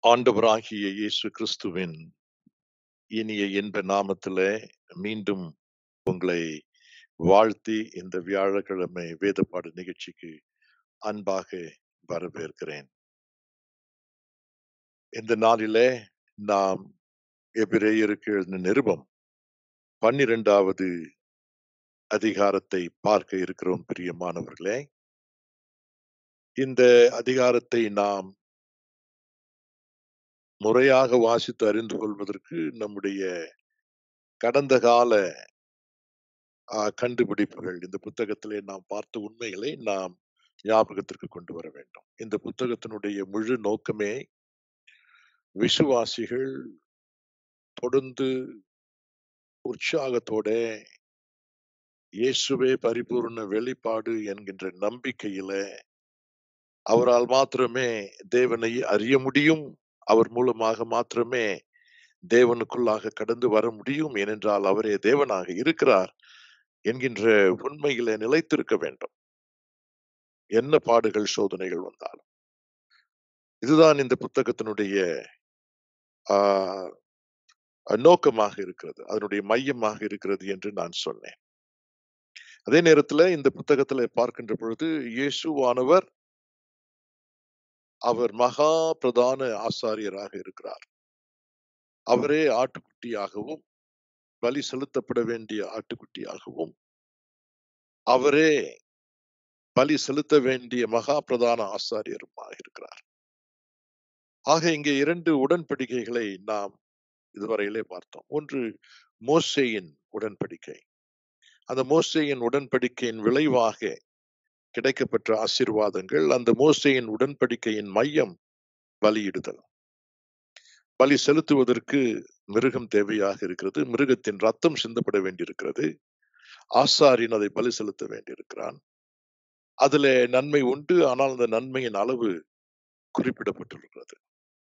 ஆண்டவராகிய இயேசு கிறிஸ்துவின் இனிய இன்ப நாமத்திலே மீண்டும் உங்களை வாழ்த்தி இந்த வியாழக்கிழமை வேதப்பாடு நிகழ்ச்சிக்கு அன்பாக வரவேற்கிறேன் இந்த நாளிலே நாம் எபிரேயருக்கு எழுதின நிருபம் பன்னிரெண்டாவது அதிகாரத்தை பார்க்க இருக்கிறோம் பிரியமானவர்களே இந்த அதிகாரத்தை நாம் முறையாக வாசித்து அறிந்து கொள்வதற்கு நம்முடைய கடந்த கால ஆஹ், கண்டுபிடிப்புகள் இந்த புத்தகத்திலே நாம் பார்த்த உண்மைகளை நாம் ஞாபகத்திற்கு கொண்டு வர வேண்டும் இந்த புத்தகத்தினுடைய முழு நோக்கமே விசுவாசிகள் தொடர்ந்து உற்சாகத்தோட இயேசுவே பரிபூர்ண வெளிப்பாடு என்கின்ற நம்பிக்கையில அவரால் மாத்திரமே தேவனை அறிய முடியும் அவர் மூலமாக மாத்திரமே தேவனுக்குள்ளாக கடந்து வர முடியும் ஏனென்றால் அவரே தேவனாக இருக்கிறார் என்கின்ற உண்மையில நிலைத்திருக்க வேண்டும் என்ன பாடுகள் சோதனைகள் வந்தாலும் இதுதான் இந்த புத்தகத்தினுடைய ஆஹ், நோக்கமாக இருக்கிறது அதனுடைய மையமாக இருக்கிறது என்று நான் சொன்னேன் அதே நேரத்துல இந்த புத்தகத்துல பார்க்கின்ற பொழுது இயேசுவானவர் அவர் மகா பிரதான ஆசாரியராக இருக்கிறார் அவரே ஆட்டுக்குட்டியாகவும் பலி செலுத்தப்பட வேண்டிய ஆட்டுக்குட்டியாகவும் அவரே பலி செலுத்த வேண்டிய மகா பிரதான ஆசாரியருமாக இருக்கிறார் ஆக இங்கே இரண்டு உடன்படிக்கைகளை நாம் இதுவரையிலே பார்த்தோம் ஒன்று மோசேயின் உடன்படிக்கை அந்த மோசேயின் உடன்படிக்கையின் விளைவாக கிடைக்கப்பெற்ற ஆசீர்வாதங்கள் அந்த மோசேயின் உடன்படிக்கையின் மையம் பலியிடுதல் பலி செலுத்துவதற்கு மிருகம் தேவையாக இருக்கிறது மிருகத்தின் ரத்தம் சிந்தப்பட வேண்டியிருக்கிறது ஆசாரியன் அதை பலி செலுத்த வேண்டியிருக்கிறான் அதுல நன்மை உண்டு ஆனால் அந்த நன்மையின் அளவு குறிப்பிடப்பட்டிருக்கிறது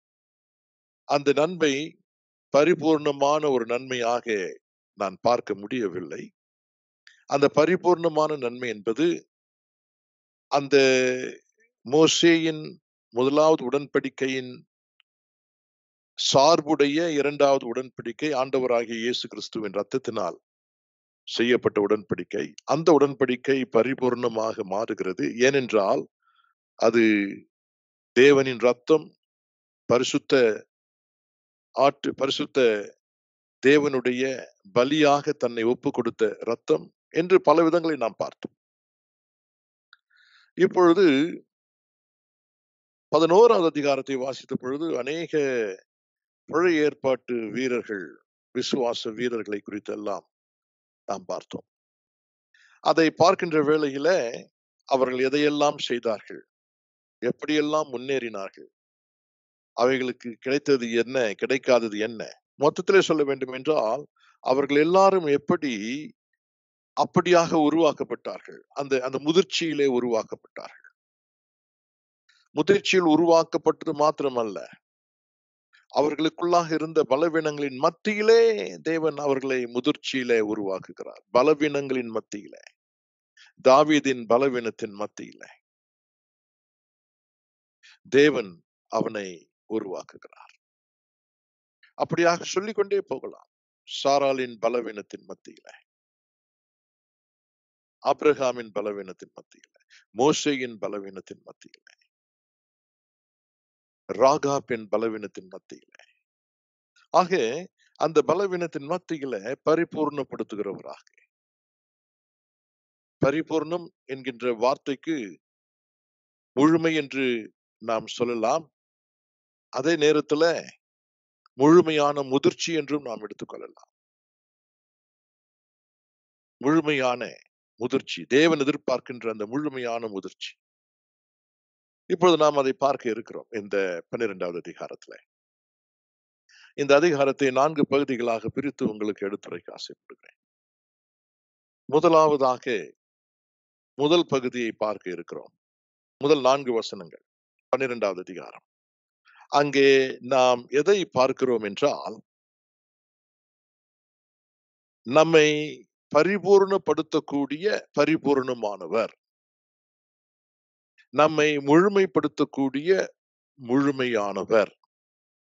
அந்த நன்மை பரிபூர்ணமான ஒரு நன்மையாக நான் பார்க்க முடியவில்லை அந்த பரிபூர்ணமான நன்மை என்பது அந்த மோசேயின் முதலாவது உடன்படிக்கையின் சார்புடைய இரண்டாவது உடன்படிக்கை ஆண்டவராகிய இயேசு கிறிஸ்துவின் ரத்தத்தினால் செய்யப்பட்ட உடன்படிக்கை அந்த உடன்படிக்கை பரிபூர்ணமாக மாறுகிறது ஏனென்றால் அது தேவனின் ரத்தம் பரிசுத்த ஆட்டு பரிசுத்த தேவனுடைய பலியாக தன்னை ஒப்பு கொடுத்த ரத்தம் என்று பல விதங்களை நாம் பார்த்தோம் இப்பொழுது பதினோராவது அதிகாரத்தை வாசித்த பொழுது அநேக பழைய ஏற்பாட்டு வீரர்கள் விசுவாச வீரர்களை குறித்தெல்லாம் நாம் பார்த்தோம் அதை பார்க்கின்ற வேளையில அவர்கள் எதையெல்லாம் செய்தார்கள் எப்படியெல்லாம் முன்னேறினார்கள் அவைகளுக்கு கிடைத்தது என்ன கிடைக்காதது என்ன மொத்தத்திலே சொல்ல வேண்டும் என்றால் அவர்கள் எல்லாரும் எப்படி அப்படியாக உருவாக்கப்பட்டார்கள் அந்த அந்த முதிர்ச்சியிலே உருவாக்கப்பட்டார்கள் முதிர்ச்சியில் உருவாக்கப்பட்டது மாத்திரமல்ல அவர்களுக்குள்ளாக இருந்த பலவீனங்களின் மத்தியிலே தேவன் அவர்களை முதிர்ச்சியிலே உருவாக்குகிறார் பலவீனங்களின் மத்தியிலே தாவீதின் பலவீனத்தின் மத்தியிலே தேவன் அவனை உருவாக்குகிறார் அப்படியாக சொல்லிக்கொண்டே போகலாம் சாராளின் பலவீனத்தின் மத்தியிலே ஆபிரகாமின் பலவீனத்தின் மத்தியிலே மோசேயின் பலவீனத்தின் மத்தியிலே ராகாபின் பலவீனத்தின் மத்தியிலே ஆக அந்த பலவீனத்தின் மத்தியில பரிபூர்ணப்படுத்துகிறவராக பரிபூர்ணம் என்கின்ற வார்த்தைக்கு முழுமை என்று நாம் சொல்லலாம் அதே நேரத்துல முழுமையான முதிர்ச்சி என்றும் நாம் எடுத்துக்கொள்ளலாம் முழுமையான முதிர்ச்சி தேவன் எதிர்பார்க்கின்ற அந்த முழுமையான முதிர்ச்சி இப்பொழுது நாம் அதை பார்க்க இருக்கிறோம் இந்த பன்னிரெண்டாவது அதிகாரத்துல இந்த அதிகாரத்தை நான்கு பகுதிகளாக பிரித்து உங்களுக்கு எடுத்துரைக்க ஆசைப்படுகிறேன் முதலாவதாக முதல் பகுதியை பார்க்க இருக்கிறோம் முதல் நான்கு வசனங்கள் பன்னிரெண்டாவது அதிகாரம் அங்கே நாம் எதை பார்க்கிறோம் என்றால் நம்மை பரிபூர்ணப்படுத்தக்கூடிய பரிபூர்ணமானவர் நம்மை முழுமைப்படுத்தக்கூடிய முழுமையானவர்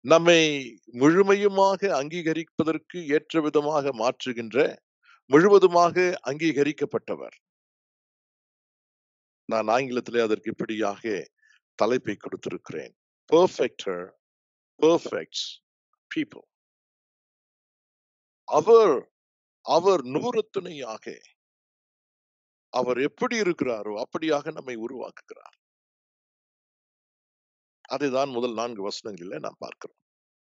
நம்மை முழுமையுமாக அங்கீகரிப்பதற்கு ஏற்ற விதமாக மாற்றுகின்ற முழுவதுமாக அங்கீகரிக்கப்பட்டவர் நான் ஆங்கிலத்திலே அதற்கு இப்படியாக தலைப்பை கொடுத்திருக்கிறேன் பெர்ஃபெக்டர் பெர்ஃபெக்ட்ஸ் பீப்புள் அவர் அவர் நூறத்துணையாக அவர் எப்படி இருக்கிறாரோ அப்படியாக நம்மை உருவாக்குகிறார் அதுதான் முதல் நான்கு வசனங்களில் நாம் பார்க்கிறோம்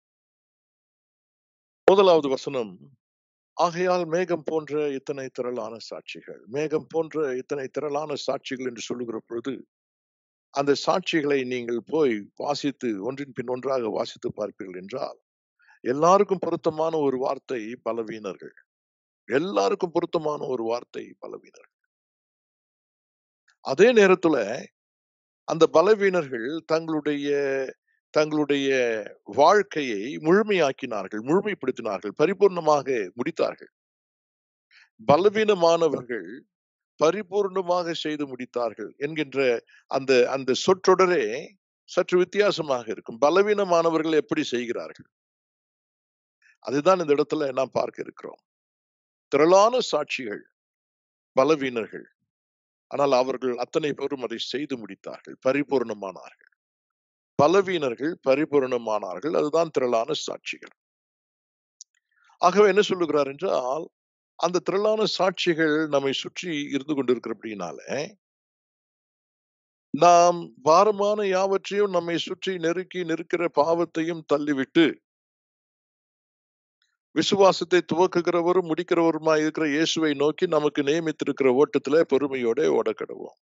முதலாவது வசனம் ஆகையால் மேகம் போன்ற இத்தனை திரளான சாட்சிகள் மேகம் போன்ற இத்தனை திரளான சாட்சிகள் என்று சொல்லுகிற பொழுது அந்த சாட்சிகளை நீங்கள் போய் வாசித்து ஒன்றின் பின் ஒன்றாக வாசித்து பார்ப்பீர்கள் என்றால் எல்லாருக்கும் பொருத்தமான ஒரு வார்த்தை பலவீனர்கள் எல்லாருக்கும் பொருத்தமான ஒரு வார்த்தை பலவீனர்கள் அதே நேரத்துல அந்த பலவீனர்கள் தங்களுடைய தங்களுடைய வாழ்க்கையை முழுமையாக்கினார்கள் முழுமைப்படுத்தினார்கள் பரிபூர்ணமாக முடித்தார்கள் பலவீனமானவர்கள் பரிபூர்ணமாக செய்து முடித்தார்கள் என்கின்ற அந்த அந்த சொற்றொடரே சற்று வித்தியாசமாக இருக்கும் பலவீனமானவர்கள் எப்படி செய்கிறார்கள் அதுதான் இந்த இடத்துல நாம் பார்க்க இருக்கிறோம் திரளான சாட்சிகள் பலவீனர்கள் ஆனால் அவர்கள் அத்தனை பேரும் அதை செய்து முடித்தார்கள் பரிபூர்ணமானார்கள் பலவீனர்கள் பரிபூர்ணமானார்கள் அதுதான் திரளான சாட்சிகள் ஆகவே என்ன சொல்லுகிறார் என்றால் அந்த திரளான சாட்சிகள் நம்மை சுற்றி இருந்து கொண்டிருக்கிறபடினால நாம் பாரமான யாவற்றையும் நம்மை சுற்றி நெருக்கி நிற்கிற பாவத்தையும் தள்ளிவிட்டு விசுவாசத்தை துவக்குகிறவரும் முடிக்கிறவருமாய் இருக்கிற இயேசுவை நோக்கி நமக்கு நியமித்திருக்கிற ஓட்டத்துல பொறுமையோட ஓடக்கடுவோம்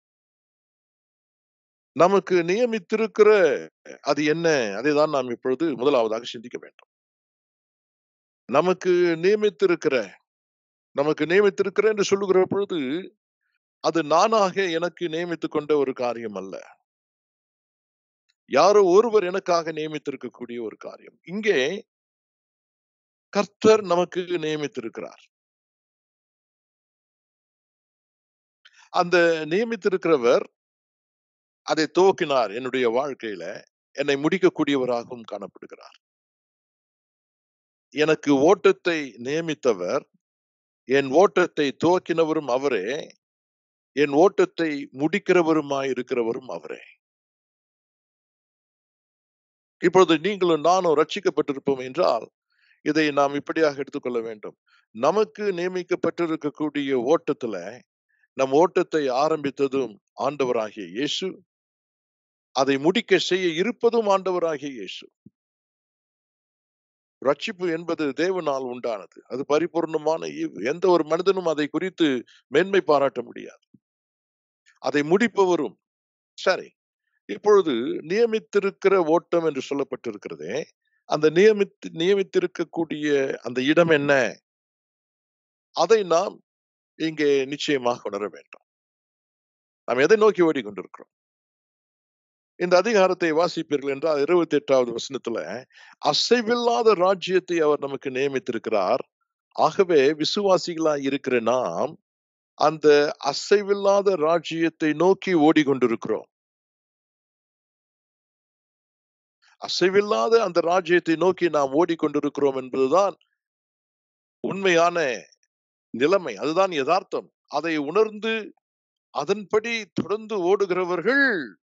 நமக்கு நியமித்திருக்கிற அது என்ன அதைதான் நாம் இப்பொழுது முதலாவதாக சிந்திக்க வேண்டும் நமக்கு நியமித்திருக்கிற நமக்கு நியமித்திருக்கிற என்று சொல்லுகிற பொழுது அது நானாக எனக்கு நியமித்துக் கொண்ட ஒரு காரியம் அல்ல யாரோ ஒருவர் எனக்காக நியமித்திருக்கக்கூடிய ஒரு காரியம் இங்கே கர்த்தர் நமக்கு நியமித்திருக்கிறார் அந்த நியமித்திருக்கிறவர் அதை துவக்கினார் என்னுடைய வாழ்க்கையில என்னை முடிக்கக்கூடியவராகவும் காணப்படுகிறார் எனக்கு ஓட்டத்தை நியமித்தவர் என் ஓட்டத்தை துவக்கினவரும் அவரே என் ஓட்டத்தை முடிக்கிறவருமாய் இருக்கிறவரும் அவரே இப்பொழுது நீங்களும் நானும் ரட்சிக்கப்பட்டிருப்போம் என்றால் இதை நாம் இப்படியாக எடுத்துக்கொள்ள வேண்டும் நமக்கு நியமிக்கப்பட்டிருக்கக்கூடிய ஓட்டத்துல நம் ஓட்டத்தை ஆரம்பித்ததும் ஆண்டவராகிய இயேசு அதை முடிக்க செய்ய இருப்பதும் ஆண்டவராகிய இயேசு ரட்சிப்பு என்பது தேவனால் உண்டானது அது பரிபூர்ணமான ஈவு எந்த ஒரு மனிதனும் அதை குறித்து மேன்மை பாராட்ட முடியாது அதை முடிப்பவரும் சரி இப்பொழுது நியமித்திருக்கிற ஓட்டம் என்று சொல்லப்பட்டிருக்கிறதே அந்த நியமித்து நியமித்திருக்கக்கூடிய அந்த இடம் என்ன அதை நாம் இங்கே நிச்சயமாக உணர வேண்டும் நாம் எதை நோக்கி ஓடிக்கொண்டிருக்கிறோம் இந்த அதிகாரத்தை வாசிப்பீர்கள் என்றால் இருபத்தி எட்டாவது வசனத்துல அசைவில்லாத ராஜ்யத்தை அவர் நமக்கு நியமித்திருக்கிறார் ஆகவே விசுவாசிகளாய் இருக்கிற நாம் அந்த அசைவில்லாத ராஜ்யத்தை நோக்கி ஓடிக்கொண்டிருக்கிறோம் அசைவில்லாத அந்த ராஜ்யத்தை நோக்கி நாம் ஓடிக்கொண்டிருக்கிறோம் என்பதுதான் உண்மையான நிலைமை அதுதான் யதார்த்தம் அதை உணர்ந்து அதன்படி தொடர்ந்து ஓடுகிறவர்கள்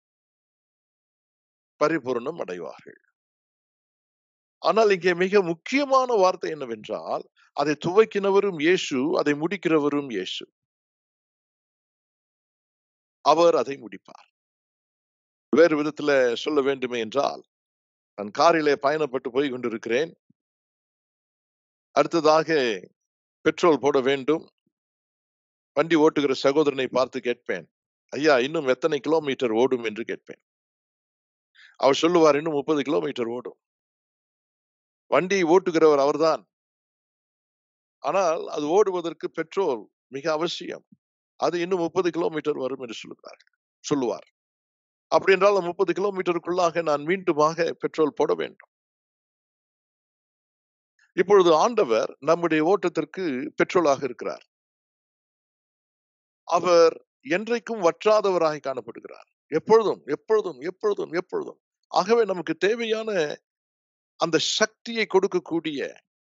பரிபூர்ணம் அடைவார்கள் ஆனால் இங்கே மிக முக்கியமான வார்த்தை என்னவென்றால் அதை துவைக்கினவரும் இயேசு அதை முடிக்கிறவரும் இயேசு அவர் அதை முடிப்பார் வேறு விதத்துல சொல்ல வேண்டுமே என்றால் நான் காரிலே பயணப்பட்டு போய் கொண்டிருக்கிறேன் அடுத்ததாக பெட்ரோல் போட வேண்டும் வண்டி ஓட்டுகிற சகோதரனை பார்த்து கேட்பேன் ஐயா இன்னும் எத்தனை கிலோமீட்டர் ஓடும் என்று கேட்பேன் அவர் சொல்லுவார் இன்னும் முப்பது கிலோமீட்டர் ஓடும் வண்டி ஓட்டுகிறவர் அவர்தான் ஆனால் அது ஓடுவதற்கு பெட்ரோல் மிக அவசியம் அது இன்னும் முப்பது கிலோமீட்டர் வரும் என்று சொல்லுகிறார்கள் சொல்லுவார் அப்படி என்றால் முப்பது கிலோமீட்டருக்குள்ளாக நான் மீண்டுமாக பெட்ரோல் போட வேண்டும் இப்பொழுது ஆண்டவர் நம்முடைய ஓட்டத்திற்கு பெட்ரோலாக இருக்கிறார் அவர் என்றைக்கும் வற்றாதவராக காணப்படுகிறார் எப்பொழுதும் எப்பொழுதும் எப்பொழுதும் எப்பொழுதும் ஆகவே நமக்கு தேவையான அந்த சக்தியை கொடுக்கக்கூடிய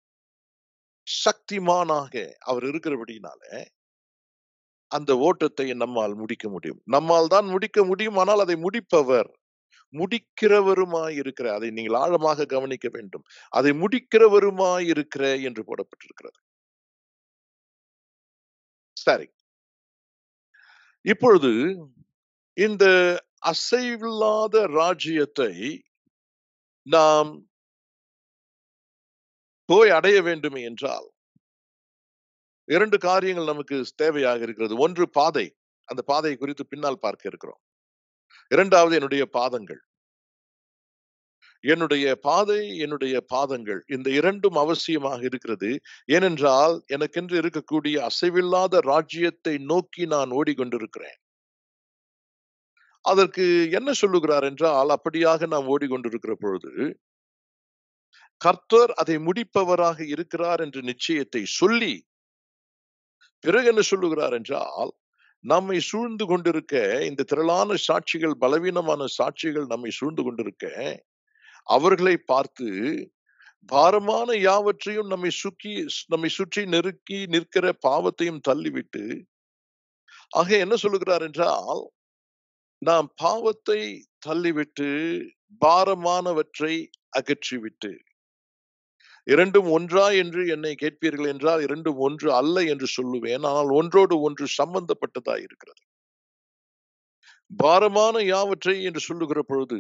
சக்திமானாக அவர் இருக்கிறபடினால அந்த ஓட்டத்தை நம்மால் முடிக்க முடியும் நம்மால் தான் முடிக்க முடியும் ஆனால் அதை முடிப்பவர் முடிக்கிறவருமாய் இருக்கிற அதை நீங்கள் ஆழமாக கவனிக்க வேண்டும் அதை முடிக்கிறவருமாய் இருக்கிற என்று போடப்பட்டிருக்கிறது சரி இப்பொழுது இந்த அசைவில்லாத ராஜ்யத்தை நாம் போய் அடைய வேண்டுமே என்றால் இரண்டு காரியங்கள் நமக்கு தேவையாக இருக்கிறது ஒன்று பாதை அந்த பாதை குறித்து பின்னால் பார்க்க இருக்கிறோம் இரண்டாவது என்னுடைய பாதங்கள் என்னுடைய பாதை என்னுடைய பாதங்கள் இந்த இரண்டும் அவசியமாக இருக்கிறது ஏனென்றால் எனக்கென்று இருக்கக்கூடிய அசைவில்லாத ராஜ்யத்தை நோக்கி நான் ஓடிக்கொண்டிருக்கிறேன் அதற்கு என்ன சொல்லுகிறார் என்றால் அப்படியாக நாம் ஓடிக்கொண்டிருக்கிற பொழுது கர்த்தர் அதை முடிப்பவராக இருக்கிறார் என்ற நிச்சயத்தை சொல்லி பிறகு என்ன சொல்லுகிறார் என்றால் நம்மை சூழ்ந்து கொண்டிருக்க இந்த திரளான சாட்சிகள் பலவீனமான சாட்சிகள் நம்மை சூழ்ந்து கொண்டிருக்க அவர்களை பார்த்து பாரமான யாவற்றையும் நம்மை சுக்கி நம்மை சுற்றி நெருக்கி நிற்கிற பாவத்தையும் தள்ளிவிட்டு ஆக என்ன சொல்லுகிறார் என்றால் நாம் பாவத்தை தள்ளிவிட்டு பாரமானவற்றை அகற்றிவிட்டு இரண்டும் ஒன்றா என்று என்னை கேட்பீர்கள் என்றால் இரண்டும் ஒன்று அல்ல என்று சொல்லுவேன் ஆனால் ஒன்றோடு ஒன்று சம்பந்தப்பட்டதா இருக்கிறது பாரமான யாவற்றை என்று சொல்லுகிற பொழுது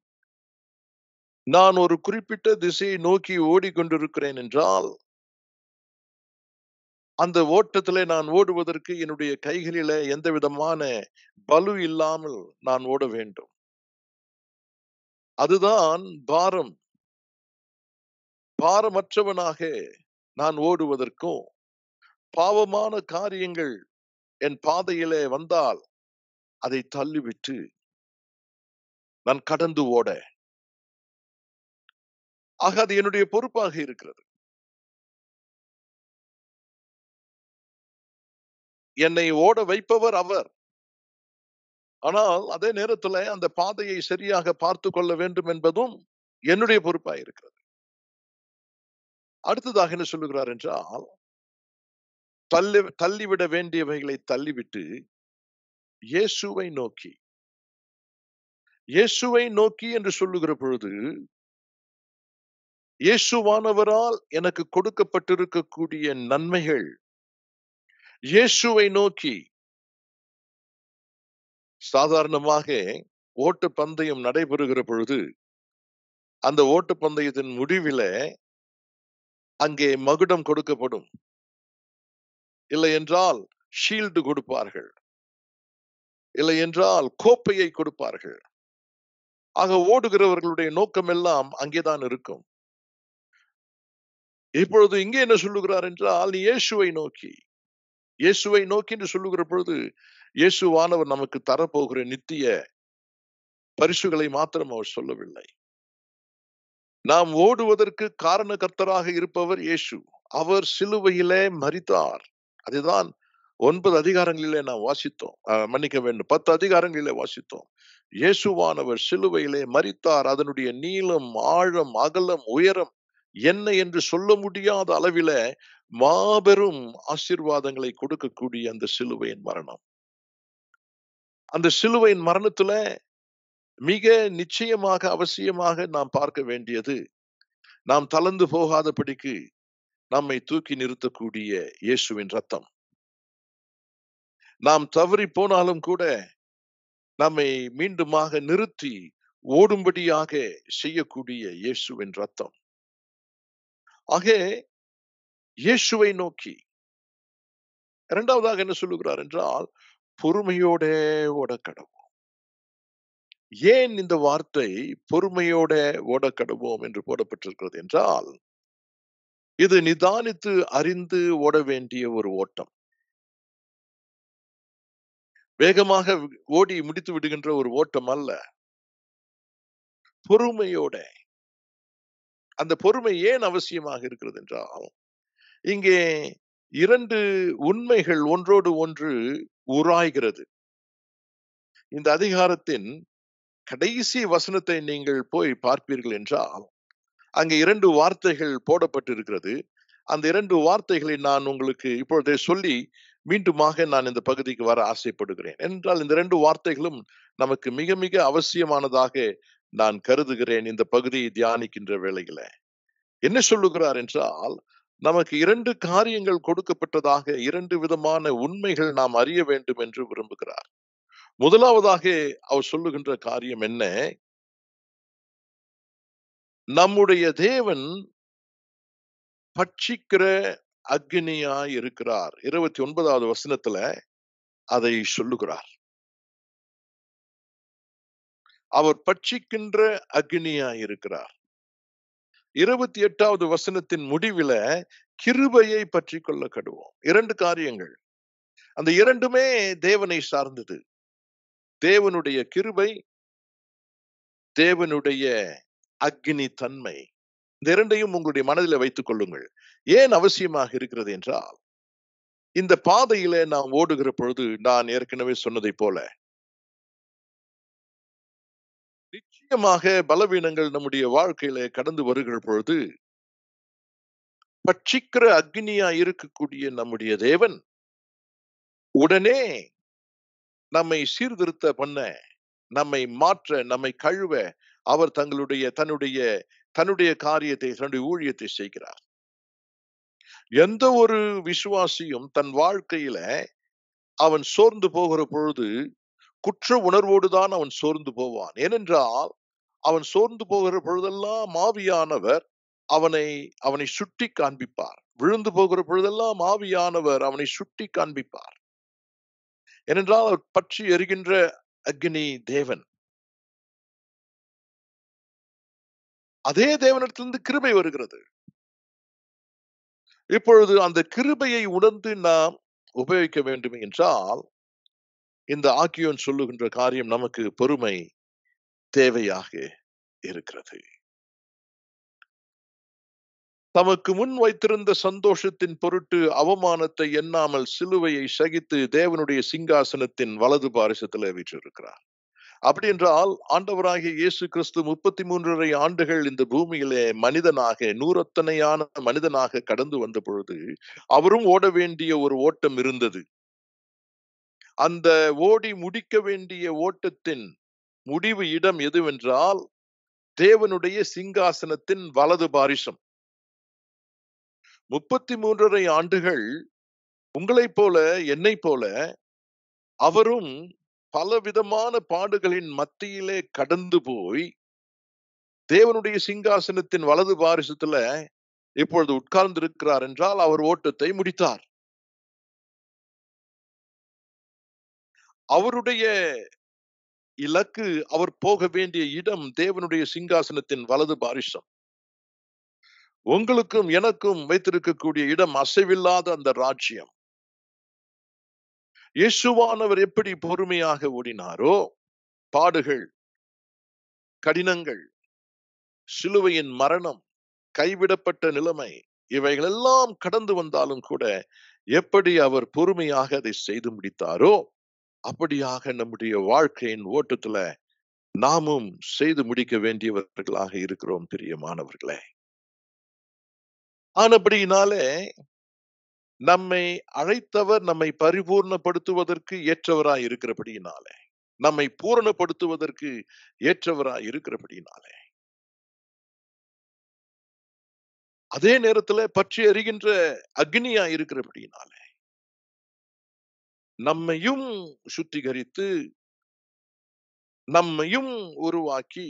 நான் ஒரு குறிப்பிட்ட திசையை நோக்கி ஓடிக்கொண்டிருக்கிறேன் என்றால் அந்த ஓட்டத்திலே நான் ஓடுவதற்கு என்னுடைய கைகளில எந்த விதமான பலு இல்லாமல் நான் ஓட வேண்டும் அதுதான் பாரம் பாரமற்றவனாக நான் ஓடுவதற்கும் பாவமான காரியங்கள் என் பாதையிலே வந்தால் அதை தள்ளிவிட்டு நான் கடந்து ஓட ஆக அது என்னுடைய பொறுப்பாக இருக்கிறது என்னை ஓட வைப்பவர் அவர் ஆனால் அதே நேரத்துல அந்த பாதையை சரியாக பார்த்து கொள்ள வேண்டும் என்பதும் என்னுடைய பொறுப்பாக இருக்கிறது அடுத்ததாக என்ன சொல்லுகிறார் என்றால் தள்ளி தள்ளிவிட வேண்டியவைகளை தள்ளிவிட்டு இயேசுவை நோக்கி இயேசுவை நோக்கி என்று சொல்லுகிற பொழுது இயேசுவானவரால் எனக்கு கொடுக்கப்பட்டிருக்கக்கூடிய நன்மைகள் இயேசுவை நோக்கி சாதாரணமாக ஓட்டு பந்தயம் நடைபெறுகிற பொழுது அந்த ஓட்டு பந்தயத்தின் முடிவில அங்கே மகுடம் கொடுக்கப்படும் இல்லை என்றால் ஷீல்டு கொடுப்பார்கள் இல்லை என்றால் கோப்பையை கொடுப்பார்கள் ஆக ஓடுகிறவர்களுடைய நோக்கம் எல்லாம் அங்கேதான் இருக்கும் இப்பொழுது இங்கே என்ன சொல்லுகிறார் என்றால் இயேசுவை நோக்கி இயேசுவை நோக்கி என்று சொல்லுகிற பொழுது இயேசுவானவர் நமக்கு தரப்போகிற நித்திய பரிசுகளை மாத்திரம் அவர் சொல்லவில்லை நாம் ஓடுவதற்கு காரணகர்த்தராக இருப்பவர் இயேசு அவர் சிலுவையிலே மறித்தார் அதுதான் ஒன்பது அதிகாரங்களிலே நாம் வாசித்தோம் மன்னிக்க வேண்டும் பத்து அதிகாரங்களிலே வாசித்தோம் இயேசுவானவர் சிலுவையிலே மறித்தார் அதனுடைய நீளம் ஆழம் அகலம் உயரம் என்ன என்று சொல்ல முடியாத அளவில மாபெரும் ஆசீர்வாதங்களை கொடுக்கக்கூடிய அந்த சிலுவையின் மரணம் அந்த சிலுவையின் மரணத்துல மிக நிச்சயமாக அவசியமாக நாம் பார்க்க வேண்டியது நாம் தளர்ந்து போகாதபடிக்கு நம்மை தூக்கி நிறுத்தக்கூடிய இயேசுவின் ரத்தம் நாம் தவறி போனாலும் கூட நம்மை மீண்டுமாக நிறுத்தி ஓடும்படியாக செய்யக்கூடிய இயேசுவின் ரத்தம் ஆக இயேசுவை நோக்கி இரண்டாவதாக என்ன சொல்லுகிறார் என்றால் பொறுமையோட ஓடக்கடவோம் ஏன் இந்த வார்த்தை பொறுமையோட ஓடக்கடவோம் என்று போடப்பட்டிருக்கிறது என்றால் இது நிதானித்து அறிந்து ஓட வேண்டிய ஒரு ஓட்டம் வேகமாக ஓடி முடித்து விடுகின்ற ஒரு ஓட்டம் அல்ல பொறுமையோட அந்த பொறுமை ஏன் அவசியமாக இருக்கிறது என்றால் இங்கே இரண்டு உண்மைகள் ஒன்றோடு ஒன்று உராய்கிறது இந்த அதிகாரத்தின் கடைசி வசனத்தை நீங்கள் போய் பார்ப்பீர்கள் என்றால் அங்கே இரண்டு வார்த்தைகள் போடப்பட்டிருக்கிறது அந்த இரண்டு வார்த்தைகளை நான் உங்களுக்கு இப்பொழுதே சொல்லி மீண்டுமாக நான் இந்த பகுதிக்கு வர ஆசைப்படுகிறேன் என்றால் இந்த இரண்டு வார்த்தைகளும் நமக்கு மிக மிக அவசியமானதாக நான் கருதுகிறேன் இந்த பகுதியை தியானிக்கின்ற வேளையில என்ன சொல்லுகிறார் என்றால் நமக்கு இரண்டு காரியங்கள் கொடுக்கப்பட்டதாக இரண்டு விதமான உண்மைகள் நாம் அறிய வேண்டும் என்று விரும்புகிறார் முதலாவதாக அவர் சொல்லுகின்ற காரியம் என்ன நம்முடைய தேவன் பட்சிக்கிற அக்னியாய் இருக்கிறார் இருபத்தி ஒன்பதாவது வசனத்துல அதை சொல்லுகிறார் அவர் பட்சிக்கின்ற அக்னியாய் இருக்கிறார் இருபத்தி எட்டாவது வசனத்தின் முடிவில கிருபையை பற்றி கொள்ள கடுவோம் இரண்டு காரியங்கள் அந்த இரண்டுமே தேவனை சார்ந்தது தேவனுடைய கிருபை தேவனுடைய அக்னி தன்மை இந்த இரண்டையும் உங்களுடைய மனதில் வைத்துக் கொள்ளுங்கள் ஏன் அவசியமாக இருக்கிறது என்றால் இந்த பாதையில நாம் ஓடுகிற பொழுது நான் ஏற்கனவே சொன்னதை போல நிச்சயமாக பலவீனங்கள் நம்முடைய வாழ்க்கையில கடந்து வருகிற பொழுது பட்சிக்கிற அக்னியா இருக்கக்கூடிய நம்முடைய தேவன் உடனே நம்மை சீர்திருத்த பண்ண நம்மை மாற்ற நம்மை கழுவ அவர் தங்களுடைய தன்னுடைய தன்னுடைய காரியத்தை தன்னுடைய ஊழியத்தை செய்கிறார் எந்த ஒரு விசுவாசியும் தன் வாழ்க்கையில அவன் சோர்ந்து போகிற பொழுது குற்ற உணர்வோடு தான் அவன் சோர்ந்து போவான் ஏனென்றால் அவன் சோர்ந்து போகிற பொழுதெல்லாம் மாவியானவர் அவனை அவனை சுட்டி காண்பிப்பார் விழுந்து போகிற பொழுதெல்லாம் மாவியானவர் அவனை சுட்டி காண்பிப்பார் ஏனென்றால் அவர் பற்றி எரிகின்ற அக்னி தேவன் அதே தேவனிடத்திலிருந்து கிருபை வருகிறது இப்பொழுது அந்த கிருபையை உணர்ந்து நாம் உபயோகிக்க வேண்டும் என்றால் இந்த ஆக்கியோன் சொல்லுகின்ற காரியம் நமக்கு பொறுமை தேவையாக இருக்கிறது தமக்கு முன் வைத்திருந்த சந்தோஷத்தின் பொருட்டு அவமானத்தை எண்ணாமல் சிலுவையை சகித்து தேவனுடைய சிங்காசனத்தின் வலது பாரிசத்தில் வீற்றிருக்கிறார் அப்படி என்றால் ஆண்டவராகிய இயேசு கிறிஸ்து முப்பத்தி மூன்றரை ஆண்டுகள் இந்த பூமியிலே மனிதனாக நூறத்தனையான மனிதனாக கடந்து வந்த பொழுது அவரும் ஓட வேண்டிய ஒரு ஓட்டம் இருந்தது அந்த ஓடி முடிக்க வேண்டிய ஓட்டத்தின் முடிவு இடம் எதுவென்றால் தேவனுடைய சிங்காசனத்தின் வலது பாரிசம் முப்பத்தி மூன்றரை ஆண்டுகள் உங்களைப் போல என்னை போல அவரும் பலவிதமான பாடுகளின் மத்தியிலே கடந்து போய் தேவனுடைய சிங்காசனத்தின் வலது பாரிசத்துல இப்பொழுது உட்கார்ந்து இருக்கிறார் என்றால் அவர் ஓட்டத்தை முடித்தார் அவருடைய இலக்கு அவர் போக வேண்டிய இடம் தேவனுடைய சிங்காசனத்தின் வலது பாரிசம் உங்களுக்கும் எனக்கும் வைத்திருக்கக்கூடிய இடம் அசைவில்லாத அந்த ராஜ்யம் இயேசுவானவர் எப்படி பொறுமையாக ஓடினாரோ பாடுகள் கடினங்கள் சிலுவையின் மரணம் கைவிடப்பட்ட நிலைமை இவைகளெல்லாம் கடந்து வந்தாலும் கூட எப்படி அவர் பொறுமையாக அதை செய்து முடித்தாரோ அப்படியாக நம்முடைய வாழ்க்கையின் ஓட்டத்துல நாமும் செய்து முடிக்க வேண்டியவர்களாக இருக்கிறோம் பிரியமானவர்களே ஆனபடியினாலே நம்மை அழைத்தவர் நம்மை பரிபூர்ணப்படுத்துவதற்கு ஏற்றவராய் இருக்கிறபடியினாலே நம்மை பூரணப்படுத்துவதற்கு ஏற்றவராய் இருக்கிறபடியினாலே அதே நேரத்துல பற்றி அறிகின்ற அக்னியா இருக்கிறபடியினாலே நம்மையும் சுத்திகரித்து நம்மையும் உருவாக்கி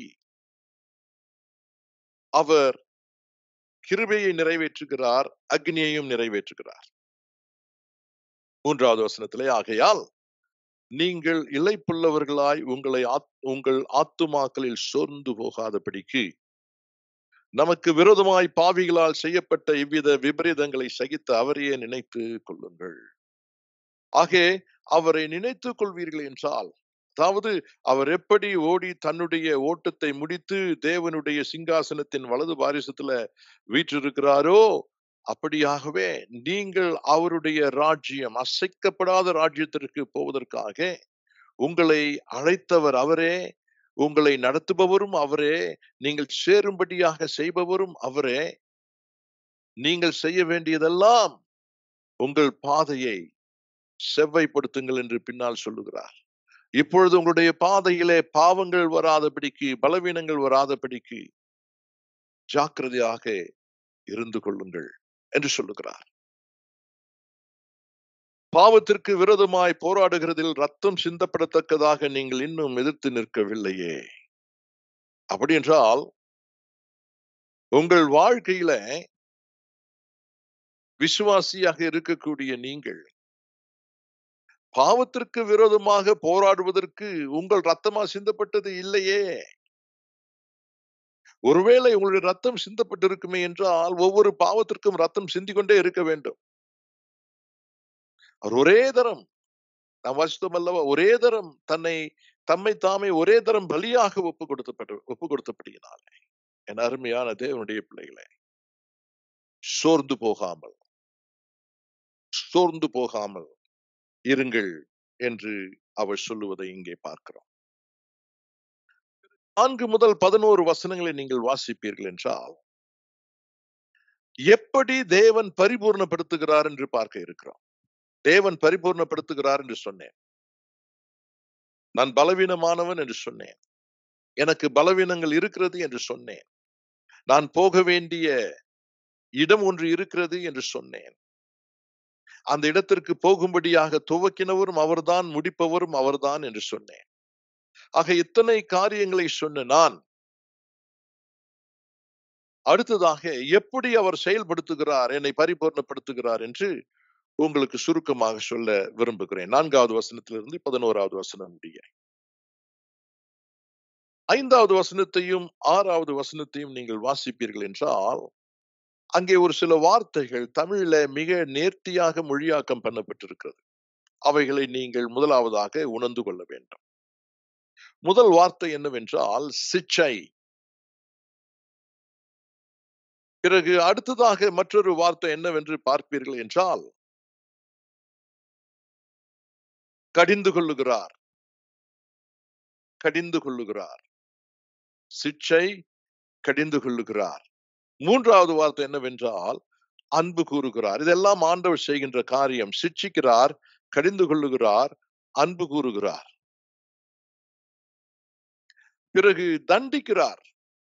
அவர் கிருபையை நிறைவேற்றுகிறார் அக்னியையும் நிறைவேற்றுகிறார் மூன்றாவது வசனத்திலே ஆகையால் நீங்கள் இழைப்புள்ளவர்களாய் உங்களை உங்கள் ஆத்துமாக்களில் சோர்ந்து போகாதபடிக்கு நமக்கு விரோதமாய் பாவிகளால் செய்யப்பட்ட இவ்வித விபரீதங்களை சகித்த அவரையே நினைத்து கொள்ளுங்கள் ஆகே அவரை நினைத்துக் கொள்வீர்கள் என்றால் அதாவது அவர் எப்படி ஓடி தன்னுடைய ஓட்டத்தை முடித்து தேவனுடைய சிங்காசனத்தின் வலது பாரிசத்துல வீற்றிருக்கிறாரோ அப்படியாகவே நீங்கள் அவருடைய ராஜ்யம் அசைக்கப்படாத ராஜ்யத்திற்கு போவதற்காக உங்களை அழைத்தவர் அவரே உங்களை நடத்துபவரும் அவரே நீங்கள் சேரும்படியாக செய்பவரும் அவரே நீங்கள் செய்ய வேண்டியதெல்லாம் உங்கள் பாதையை செவ்வைப்படுத்துங்கள் என்று பின்னால் சொல்லுகிறார் இப்பொழுது உங்களுடைய பாதையிலே பாவங்கள் வராதபடிக்கு பலவீனங்கள் வராதபடிக்கு ஜாக்கிரதையாக இருந்து கொள்ளுங்கள் என்று சொல்லுகிறார் பாவத்திற்கு விரோதமாய் போராடுகிறதில் ரத்தம் சிந்தப்படத்தக்கதாக நீங்கள் இன்னும் எதிர்த்து நிற்கவில்லையே அப்படி என்றால் உங்கள் வாழ்க்கையில விசுவாசியாக இருக்கக்கூடிய நீங்கள் பாவத்திற்கு விரோதமாக போராடுவதற்கு உங்கள் ரத்தமா சிந்தப்பட்டது இல்லையே ஒருவேளை உங்களுடைய ரத்தம் சிந்தப்பட்டிருக்குமே என்றால் ஒவ்வொரு பாவத்திற்கும் ரத்தம் சிந்திக் கொண்டே இருக்க வேண்டும் அவர் ஒரே தரம் நாம் வாசித்தோம் அல்லவா ஒரே தரம் தன்னை தம்மை தாமே ஒரே தரம் பலியாக ஒப்பு கொடுத்தப்பட்ட ஒப்பு கொடுத்தபடியினாலே என் அருமையான தேவனுடைய பிள்ளைகளே சோர்ந்து போகாமல் சோர்ந்து போகாமல் இருங்கள் என்று அவர் சொல்லுவதை இங்கே பார்க்கிறோம் நான்கு முதல் பதினோரு வசனங்களை நீங்கள் வாசிப்பீர்கள் என்றால் எப்படி தேவன் பரிபூர்ணப்படுத்துகிறார் என்று பார்க்க இருக்கிறோம் தேவன் பரிபூர்ணப்படுத்துகிறார் என்று சொன்னேன் நான் பலவீனமானவன் என்று சொன்னேன் எனக்கு பலவீனங்கள் இருக்கிறது என்று சொன்னேன் நான் போக வேண்டிய இடம் ஒன்று இருக்கிறது என்று சொன்னேன் அந்த இடத்திற்கு போகும்படியாக துவக்கினவரும் அவர்தான் முடிப்பவரும் அவர்தான் என்று சொன்னேன் ஆக இத்தனை காரியங்களை சொன்ன நான் அடுத்ததாக எப்படி அவர் செயல்படுத்துகிறார் என்னை பரிபூர்ணப்படுத்துகிறார் என்று உங்களுக்கு சுருக்கமாக சொல்ல விரும்புகிறேன் நான்காவது வசனத்திலிருந்து பதினோராவது வசனம் முடிய ஐந்தாவது வசனத்தையும் ஆறாவது வசனத்தையும் நீங்கள் வாசிப்பீர்கள் என்றால் அங்கே ஒரு சில வார்த்தைகள் தமிழ்ல மிக நேர்த்தியாக மொழியாக்கம் பண்ணப்பட்டிருக்கிறது அவைகளை நீங்கள் முதலாவதாக உணர்ந்து கொள்ள வேண்டும் முதல் வார்த்தை என்னவென்றால் சிச்சை பிறகு அடுத்ததாக மற்றொரு வார்த்தை என்னவென்று பார்ப்பீர்கள் என்றால் கடிந்து கொள்ளுகிறார் கடிந்து கொள்ளுகிறார் சிச்சை கடிந்து கொள்ளுகிறார் மூன்றாவது வார்த்தை என்னவென்றால் அன்பு கூறுகிறார் இதெல்லாம் ஆண்டவர் செய்கின்ற காரியம் சிட்சிக்கிறார் கடிந்து கொள்ளுகிறார் அன்பு கூறுகிறார் பிறகு தண்டிக்கிறார்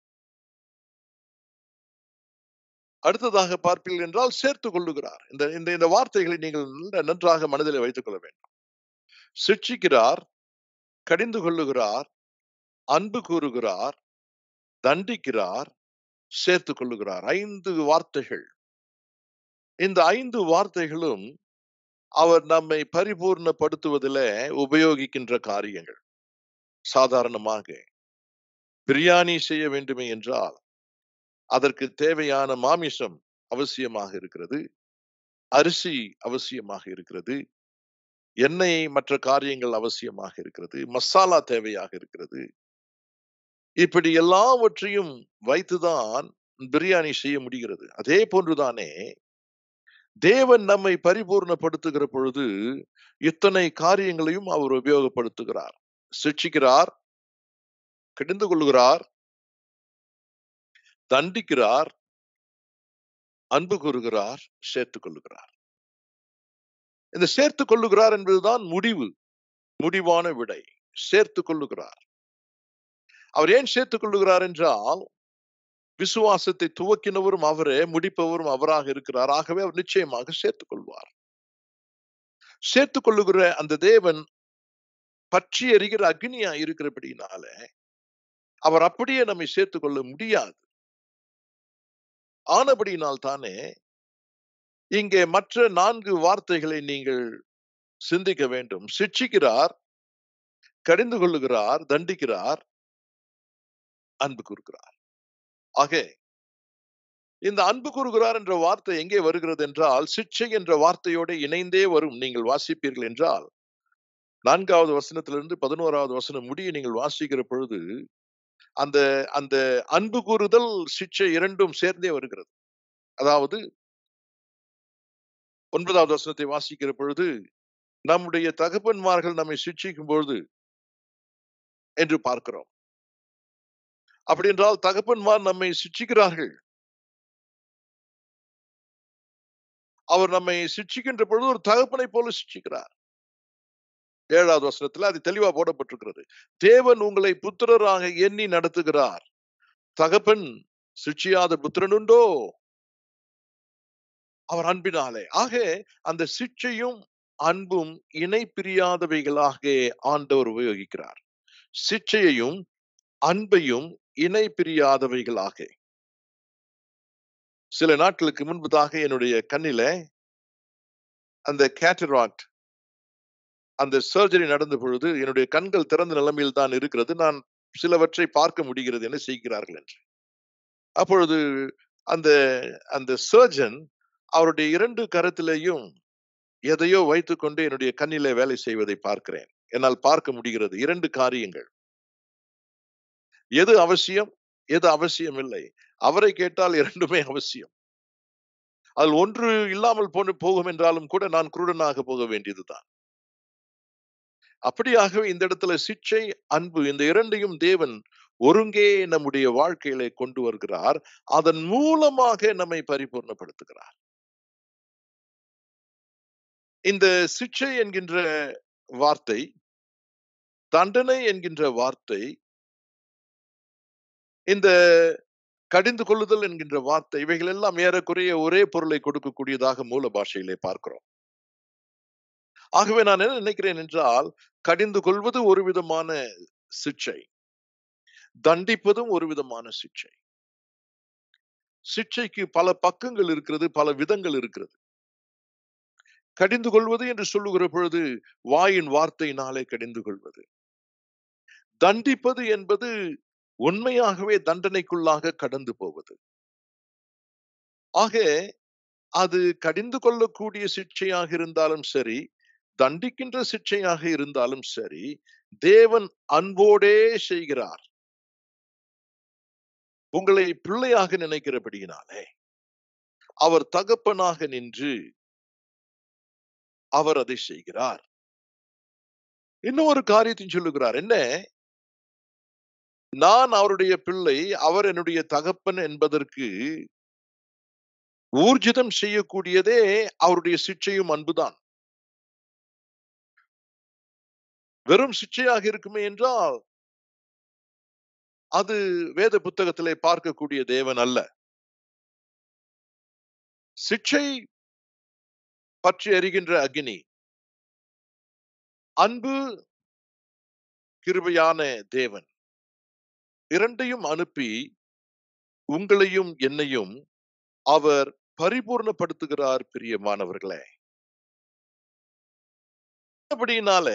அடுத்ததாக பார்ப்பீர்கள் என்றால் சேர்த்துக் கொள்ளுகிறார் இந்த இந்த இந்த வார்த்தைகளை நீங்கள் நன்றாக மனதில் வைத்துக் கொள்ள வேண்டும் சிட்சிக்கிறார் கடிந்து கொள்ளுகிறார் அன்பு கூறுகிறார் தண்டிக்கிறார் சேர்த்துக் கொள்ளுகிறார் ஐந்து வார்த்தைகள் இந்த ஐந்து வார்த்தைகளும் அவர் நம்மை பரிபூர்ணப்படுத்துவதில் உபயோகிக்கின்ற காரியங்கள் சாதாரணமாக பிரியாணி செய்ய வேண்டுமே என்றால் அதற்கு தேவையான மாமிசம் அவசியமாக இருக்கிறது அரிசி அவசியமாக இருக்கிறது எண்ணெய் மற்ற காரியங்கள் அவசியமாக இருக்கிறது மசாலா தேவையாக இருக்கிறது இப்படி எல்லாவற்றையும் வைத்துதான் பிரியாணி செய்ய முடிகிறது அதே போன்றுதானே தேவன் நம்மை பரிபூர்ணப்படுத்துகிற பொழுது இத்தனை காரியங்களையும் அவர் உபயோகப்படுத்துகிறார் சிக்ஷிக்கிறார் கடிந்து கொள்ளுகிறார் தண்டிக்கிறார் அன்பு கூறுகிறார் சேர்த்துக் கொள்ளுகிறார் இந்த சேர்த்துக் கொள்ளுகிறார் என்பதுதான் முடிவு முடிவான விடை சேர்த்துக் கொள்ளுகிறார் அவர் ஏன் சேர்த்துக் கொள்ளுகிறார் என்றால் விசுவாசத்தை துவக்கினவரும் அவரே முடிப்பவரும் அவராக இருக்கிறார் ஆகவே அவர் நிச்சயமாக சேர்த்துக் கொள்வார் சேர்த்துக் கொள்ளுகிற அந்த தேவன் பற்றி எறிகிற அக்னியா இருக்கிறபடினால அவர் அப்படியே நம்மை சேர்த்துக் கொள்ள முடியாது ஆனபடியினால் தானே இங்கே மற்ற நான்கு வார்த்தைகளை நீங்கள் சிந்திக்க வேண்டும் சிட்சிக்கிறார் கடிந்து கொள்ளுகிறார் தண்டிக்கிறார் அன்பு கூறுகிறார் ஆக இந்த அன்பு கூறுகிறார் என்ற வார்த்தை எங்கே வருகிறது என்றால் சிக்ஷை என்ற வார்த்தையோடு இணைந்தே வரும் நீங்கள் வாசிப்பீர்கள் என்றால் நான்காவது வசனத்திலிருந்து பதினோராவது வசனம் முடிய நீங்கள் வாசிக்கிற பொழுது அந்த அந்த அன்பு கூறுதல் சிக்ஷை இரண்டும் சேர்ந்தே வருகிறது அதாவது ஒன்பதாவது வசனத்தை வாசிக்கிற பொழுது நம்முடைய தகப்பன்மார்கள் நம்மை சிக்ஷிக்கும் பொழுது என்று பார்க்கிறோம் அப்படி என்றால் தகப்பன்மார் நம்மை சிட்சிக்கிறார்கள் அவர் நம்மை சிட்சிக்கின்ற பொழுது ஒரு தகப்பனை போல சிட்சிக்கிறார் ஏழாவது வசனத்துல அது தெளிவா போடப்பட்டிருக்கிறது தேவன் உங்களை புத்திரராக எண்ணி நடத்துகிறார் தகப்பன் சிட்சியாத புத்திரன் உண்டோ அவர் அன்பினாலே ஆக அந்த சிட்சையும் அன்பும் இணை பிரியாதவைகளாக ஆண்டவர் உபயோகிக்கிறார் சிட்சையையும் அன்பையும் இணை பிரியாதவைகளாக சில நாட்களுக்கு முன்பதாக என்னுடைய கண்ணில அந்த கேட்டராக்ட் அந்த சர்ஜரி நடந்த பொழுது என்னுடைய கண்கள் திறந்த நிலைமையில் தான் இருக்கிறது நான் சிலவற்றை பார்க்க முடிகிறது என்ன செய்கிறார்கள் என்று அப்பொழுது அந்த அந்த சர்ஜன் அவருடைய இரண்டு கரத்திலேயும் எதையோ வைத்துக்கொண்டு என்னுடைய கண்ணிலே வேலை செய்வதை பார்க்கிறேன் என்னால் பார்க்க முடிகிறது இரண்டு காரியங்கள் எது அவசியம் எது அவசியம் இல்லை அவரை கேட்டால் இரண்டுமே அவசியம் அதில் ஒன்று இல்லாமல் போன போகும் என்றாலும் கூட நான் குருடனாக போக வேண்டியதுதான் அப்படியாகவே இந்த இடத்துல சிக்ஷை அன்பு இந்த இரண்டையும் தேவன் ஒருங்கே நம்முடைய வாழ்க்கையில கொண்டு வருகிறார் அதன் மூலமாக நம்மை பரிபூர்ணப்படுத்துகிறார் இந்த சிக்ஷை என்கின்ற வார்த்தை தண்டனை என்கின்ற வார்த்தை இந்த கடிந்து கொள்ளுதல் என்கின்ற வார்த்தை இவைகள் எல்லாம் ஏறக்குறைய ஒரே பொருளை கொடுக்கக்கூடியதாக மூல பாஷையிலே பார்க்கிறோம் ஆகவே நான் என்ன நினைக்கிறேன் என்றால் கடிந்து கொள்வது ஒரு விதமான சிக்ஷை தண்டிப்பதும் ஒரு விதமான சிக்ஷை சிக்ஷைக்கு பல பக்கங்கள் இருக்கிறது பல விதங்கள் இருக்கிறது கடிந்து கொள்வது என்று சொல்லுகிற பொழுது வாயின் வார்த்தையினாலே கடிந்து கொள்வது தண்டிப்பது என்பது உண்மையாகவே தண்டனைக்குள்ளாக கடந்து போவது ஆக அது கடிந்து கொள்ளக்கூடிய சிக்ஷையாக இருந்தாலும் சரி தண்டிக்கின்ற சிக்ஷையாக இருந்தாலும் சரி தேவன் அன்போடே செய்கிறார் உங்களை பிள்ளையாக நினைக்கிறபடியினாலே அவர் தகப்பனாக நின்று அவர் அதை செய்கிறார் இன்னும் ஒரு காரியத்தையும் சொல்லுகிறார் என்ன நான் அவருடைய பிள்ளை அவர் என்னுடைய தகப்பன் என்பதற்கு ஊர்ஜிதம் செய்யக்கூடியதே அவருடைய சிக்ஷையும் அன்புதான் வெறும் சிக்ஷையாக இருக்குமே என்றால் அது வேத புத்தகத்திலே பார்க்கக்கூடிய தேவன் அல்ல சிக்ஷை பற்றி அறிகின்ற அக்னி அன்பு கிருபையான தேவன் இரண்டையும் அனுப்பி உங்களையும் என்னையும் அவர் பரிபூர்ணப்படுத்துகிறார் பிரியமானவர்களே அப்படினால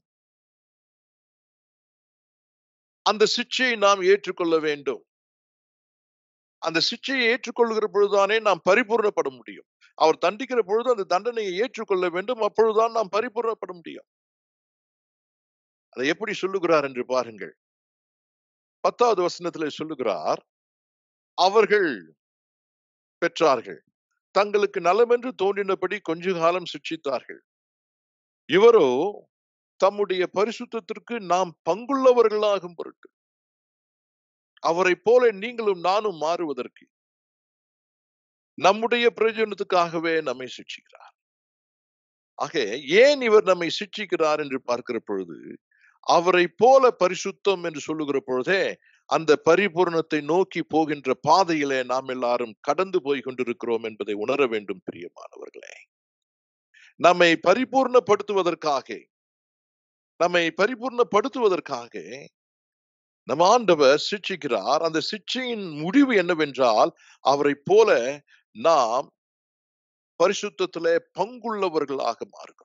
அந்த சிக்ஷையை நாம் ஏற்றுக்கொள்ள வேண்டும் அந்த சிக்ஷையை ஏற்றுக்கொள்கிற பொழுதுதானே நாம் பரிபூர்ணப்பட முடியும் அவர் தண்டிக்கிற பொழுது அந்த தண்டனையை ஏற்றுக்கொள்ள வேண்டும் அப்பொழுதுதான் நாம் பரிபூர்ணப்பட முடியும் அதை எப்படி சொல்லுகிறார் என்று பாருங்கள் பத்தாவது வசனத்துல சொல்லுகிறார் அவர்கள் பெற்றார்கள் தங்களுக்கு நலமென்று தோன்றினபடி கொஞ்ச காலம் சிக்ஷித்தார்கள் இவரோ தம்முடைய பரிசுத்தத்திற்கு நாம் பங்குள்ளவர்களாகும் பொருட்டு அவரை போல நீங்களும் நானும் மாறுவதற்கு நம்முடைய பிரயோஜனத்துக்காகவே நம்மை சிக்ஷிக்கிறார் ஆக ஏன் இவர் நம்மை சிக்ஷிக்கிறார் என்று பார்க்கிற பொழுது அவரை போல பரிசுத்தம் என்று சொல்லுகிற பொழுதே அந்த பரிபூர்ணத்தை நோக்கி போகின்ற பாதையிலே நாம் எல்லாரும் கடந்து போய் கொண்டிருக்கிறோம் என்பதை உணர வேண்டும் பிரியமானவர்களே நம்மை பரிபூர்ணப்படுத்துவதற்காக நம்மை பரிபூர்ணப்படுத்துவதற்காக நம் ஆண்டவர் சிக்ஷிக்கிறார் அந்த சிக்ஷையின் முடிவு என்னவென்றால் அவரை போல நாம் பரிசுத்தத்திலே பங்குள்ளவர்களாக மாறுகிறோம்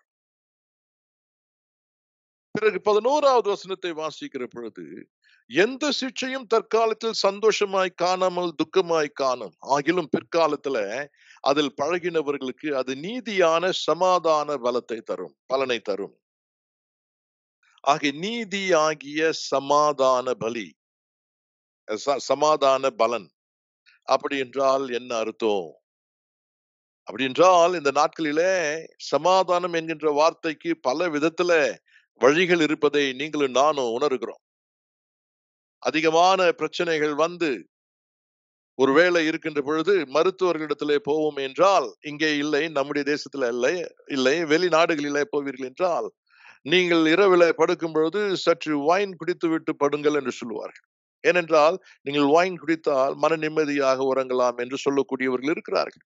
பிறகு பதினோராவது வசனத்தை வாசிக்கிற பொழுது எந்த சிக்ஷையும் தற்காலத்தில் சந்தோஷமாய் காணாமல் துக்கமாய் காணும் ஆகிலும் பிற்காலத்துல அதில் பழகினவர்களுக்கு அது நீதியான சமாதான பலத்தை தரும் பலனை தரும் ஆகிய நீதி ஆகிய சமாதான பலி சமாதான பலன் அப்படி என்றால் என்ன அர்த்தம் அப்படி என்றால் இந்த நாட்களிலே சமாதானம் என்கின்ற வார்த்தைக்கு பல விதத்துல வழிகள் இருப்பதை நீங்களும் நானும் உணர்கிறோம் அதிகமான பிரச்சனைகள் வந்து ஒருவேளை இருக்கின்ற பொழுது மருத்துவர்களிடத்திலே போவோம் என்றால் இங்கே இல்லை நம்முடைய தேசத்துல இல்லை இல்லை வெளிநாடுகளிலே போவீர்கள் என்றால் நீங்கள் இரவில படுக்கும் பொழுது சற்று வைன் குடித்து விட்டு படுங்கள் என்று சொல்லுவார்கள் ஏனென்றால் நீங்கள் வைன் குடித்தால் மன நிம்மதியாக உறங்கலாம் என்று சொல்லக்கூடியவர்கள் இருக்கிறார்கள்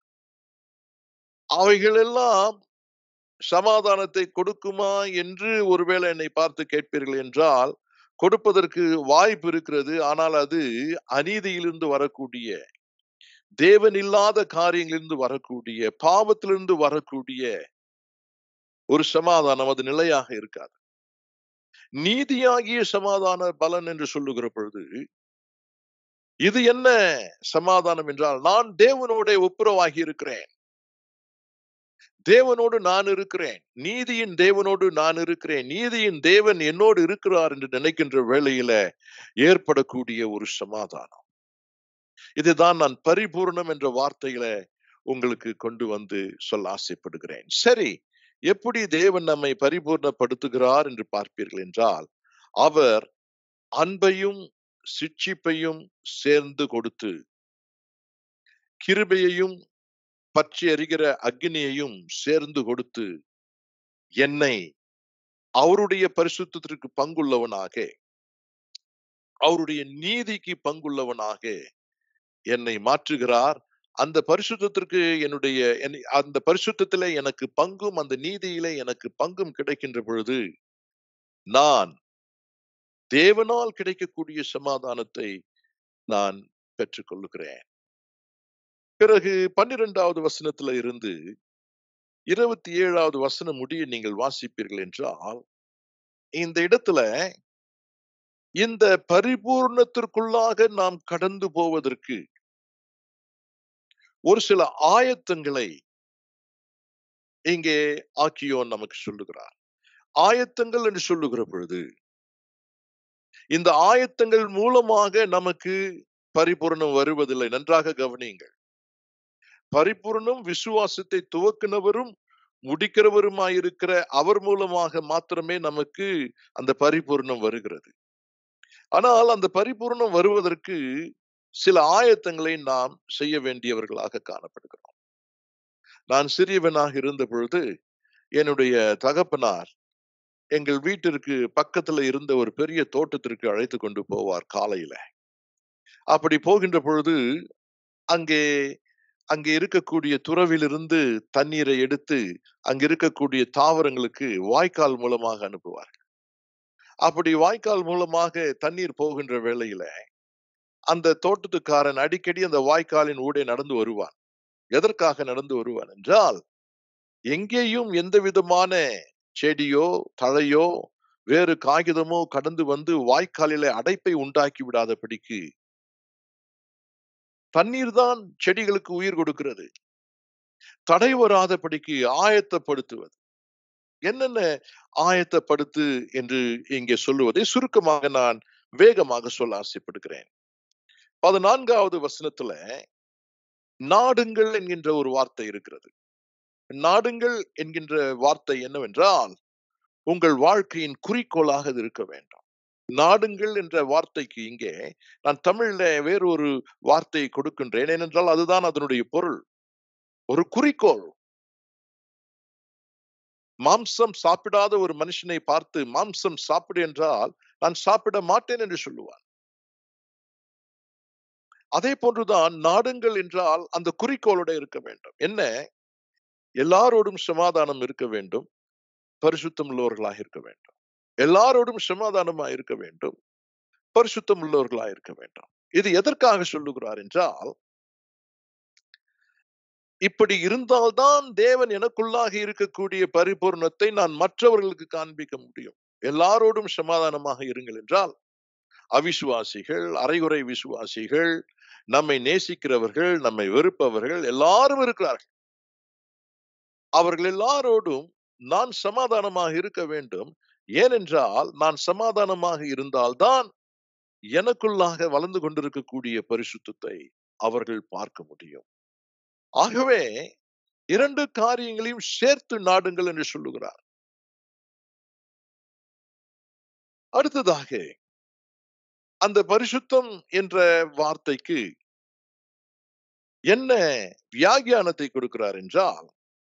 அவைகள் எல்லாம் சமாதானத்தை கொடுக்குமா என்று ஒருவேளை என்னை பார்த்து கேட்பீர்கள் என்றால் கொடுப்பதற்கு வாய்ப்பு இருக்கிறது ஆனால் அது அநீதியிலிருந்து வரக்கூடிய தேவன் இல்லாத காரியங்களிலிருந்து வரக்கூடிய பாவத்திலிருந்து வரக்கூடிய ஒரு சமாதானம் அது நிலையாக இருக்காது நீதியாகிய சமாதான பலன் என்று சொல்லுகிற பொழுது இது என்ன சமாதானம் என்றால் நான் தேவனோட ஒப்புரவாகி இருக்கிறேன் தேவனோடு நான் இருக்கிறேன் நீதியின் தேவனோடு நான் இருக்கிறேன் நீதியின் தேவன் என்னோடு இருக்கிறார் என்று நினைக்கின்ற வேளையில ஏற்படக்கூடிய ஒரு சமாதானம் இதுதான் நான் பரிபூர்ணம் என்ற வார்த்தையில உங்களுக்கு கொண்டு வந்து சொல்ல ஆசைப்படுகிறேன் சரி எப்படி தேவன் நம்மை பரிபூர்ணப்படுத்துகிறார் என்று பார்ப்பீர்கள் என்றால் அவர் அன்பையும் சிட்சிப்பையும் சேர்ந்து கொடுத்து கிருபையையும் பற்றி அறிகிற அக்னியையும் சேர்ந்து கொடுத்து என்னை அவருடைய பரிசுத்திற்கு பங்குள்ளவனாக அவருடைய நீதிக்கு பங்குள்ளவனாக என்னை மாற்றுகிறார் அந்த பரிசுத்திற்கு என்னுடைய அந்த பரிசுத்தில எனக்கு பங்கும் அந்த நீதியில எனக்கு பங்கும் கிடைக்கின்ற பொழுது நான் தேவனால் கிடைக்கக்கூடிய சமாதானத்தை நான் பெற்றுக்கொள்ளுகிறேன் பிறகு பன்னிரெண்டாவது வசனத்துல இருந்து இருபத்தி ஏழாவது வசனம் முடிய நீங்கள் வாசிப்பீர்கள் என்றால் இந்த இடத்துல இந்த பரிபூர்ணத்திற்குள்ளாக நாம் கடந்து போவதற்கு ஒரு சில ஆயத்தங்களை இங்கே ஆக்கியோன் நமக்கு சொல்லுகிறார் ஆயத்தங்கள் என்று சொல்லுகிற பொழுது இந்த ஆயத்தங்கள் மூலமாக நமக்கு பரிபூர்ணம் வருவதில்லை நன்றாக கவனியுங்கள் பரிபூர்ணம் விசுவாசத்தை துவக்கினவரும் முடிக்கிறவருமாயிருக்கிற அவர் மூலமாக மாத்திரமே நமக்கு அந்த பரிபூர்ணம் வருகிறது ஆனால் அந்த பரிபூர்ணம் வருவதற்கு சில ஆயத்தங்களை நாம் செய்ய வேண்டியவர்களாக காணப்படுகிறோம் நான் சிறியவனாக இருந்த பொழுது என்னுடைய தகப்பனார் எங்கள் வீட்டிற்கு பக்கத்துல இருந்த ஒரு பெரிய தோட்டத்திற்கு அழைத்து கொண்டு போவார் காலையில அப்படி போகின்ற பொழுது அங்கே அங்கே இருக்கக்கூடிய துறவிலிருந்து தண்ணீரை எடுத்து அங்க இருக்கக்கூடிய தாவரங்களுக்கு வாய்க்கால் மூலமாக அனுப்புவார்கள் அப்படி வாய்க்கால் மூலமாக தண்ணீர் போகின்ற வேளையில அந்த தோட்டத்துக்காரன் அடிக்கடி அந்த வாய்க்காலின் ஊடே நடந்து வருவான் எதற்காக நடந்து வருவான் என்றால் எங்கேயும் எந்த விதமான செடியோ தழையோ வேறு காகிதமோ கடந்து வந்து வாய்க்காலில அடைப்பை உண்டாக்கி விடாதபடிக்கு தண்ணீர் தான் செடிகளுக்கு உயிர் கொடுக்கிறது தடை வராதபடிக்கு ஆயத்தப்படுத்துவது என்னென்ன ஆயத்தப்படுத்து என்று இங்கே சொல்லுவதை சுருக்கமாக நான் வேகமாக சொல்ல ஆசைப்படுகிறேன் பதினான்காவது வசனத்துல நாடுங்கள் என்கின்ற ஒரு வார்த்தை இருக்கிறது நாடுங்கள் என்கின்ற வார்த்தை என்னவென்றால் உங்கள் வாழ்க்கையின் குறிக்கோளாக இது இருக்க வேண்டும் நாடுங்கள் என்ற வார்த்தைக்கு இங்கே நான் தமிழ்ல வேறொரு வார்த்தையை கொடுக்கின்றேன் ஏனென்றால் அதுதான் அதனுடைய பொருள் ஒரு குறிக்கோள் மாம்சம் சாப்பிடாத ஒரு மனுஷனை பார்த்து மாம்சம் சாப்பிடு என்றால் நான் சாப்பிட மாட்டேன் என்று சொல்லுவான் அதே போன்றுதான் நாடுங்கள் என்றால் அந்த குறிக்கோளோட இருக்க வேண்டும் என்ன எல்லாரோடும் சமாதானம் இருக்க வேண்டும் பரிசுத்தம் உள்ளவர்களாக இருக்க வேண்டும் எல்லாரோடும் சமாதானமா இருக்க வேண்டும் பரிசுத்தம் உள்ளவர்களா இருக்க வேண்டும் இது எதற்காக சொல்லுகிறார் என்றால் இப்படி இருந்தால்தான் தேவன் எனக்குள்ளாக இருக்கக்கூடிய பரிபூர்ணத்தை நான் மற்றவர்களுக்கு காண்பிக்க முடியும் எல்லாரோடும் சமாதானமாக இருங்கள் என்றால் அவிசுவாசிகள் அரைகுறை விசுவாசிகள் நம்மை நேசிக்கிறவர்கள் நம்மை வெறுப்பவர்கள் எல்லாரும் இருக்கிறார்கள் அவர்கள் எல்லாரோடும் நான் சமாதானமாக இருக்க வேண்டும் ஏனென்றால் நான் சமாதானமாக இருந்தால்தான் எனக்குள்ளாக வளர்ந்து கொண்டிருக்கக்கூடிய பரிசுத்தத்தை அவர்கள் பார்க்க முடியும் ஆகவே இரண்டு காரியங்களையும் சேர்த்து நாடுங்கள் என்று சொல்லுகிறார் அடுத்ததாக அந்த பரிசுத்தம் என்ற வார்த்தைக்கு என்ன வியாகியானத்தை கொடுக்கிறார் என்றால்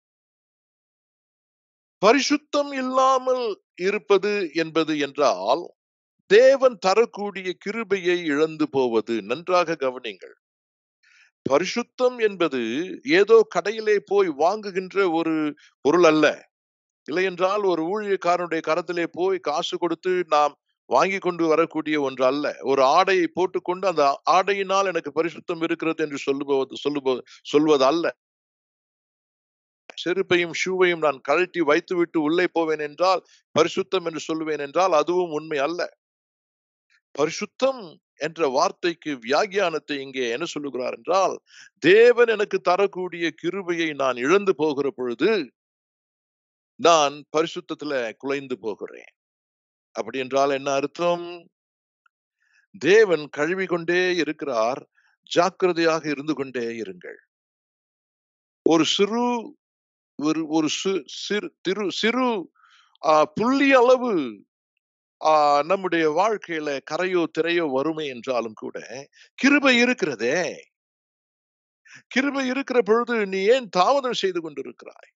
பரிசுத்தம் இல்லாமல் இருப்பது என்பது என்றால் தேவன் தரக்கூடிய கிருபையை இழந்து போவது நன்றாக கவனிங்கள் பரிசுத்தம் என்பது ஏதோ கடையிலே போய் வாங்குகின்ற ஒரு பொருள் அல்ல இல்லை என்றால் ஒரு ஊழியக்காரனுடைய கரத்திலே போய் காசு கொடுத்து நாம் வாங்கி கொண்டு வரக்கூடிய ஒன்று அல்ல ஒரு ஆடையை போட்டுக்கொண்டு அந்த ஆடையினால் எனக்கு பரிசுத்தம் இருக்கிறது என்று சொல்லுவது சொல்லுவது சொல்வது அல்ல செருப்பையும் ஷூவையும் நான் கழட்டி வைத்துவிட்டு உள்ளே போவேன் என்றால் பரிசுத்தம் என்று சொல்லுவேன் என்றால் அதுவும் உண்மை அல்ல பரிசுத்தம் என்ற வார்த்தைக்கு வியாகியானத்தை இங்கே என்ன சொல்லுகிறார் என்றால் தேவன் எனக்கு தரக்கூடிய கிருபையை நான் இழந்து போகிற பொழுது நான் பரிசுத்தத்துல குலைந்து போகிறேன் அப்படி என்றால் என்ன அர்த்தம் தேவன் கழுவி கொண்டே இருக்கிறார் ஜாக்கிரதையாக இருந்து கொண்டே இருங்கள் ஒரு சிறு ஒரு ஒரு சிறு திரு சிறு புள்ளி அளவு நம்முடைய வாழ்க்கையில கரையோ திரையோ வறுமை என்றாலும் கூட கிருபை இருக்கிறதே கிருபை இருக்கிற பொழுது நீ ஏன் தாமதம் செய்து கொண்டிருக்கிறாய்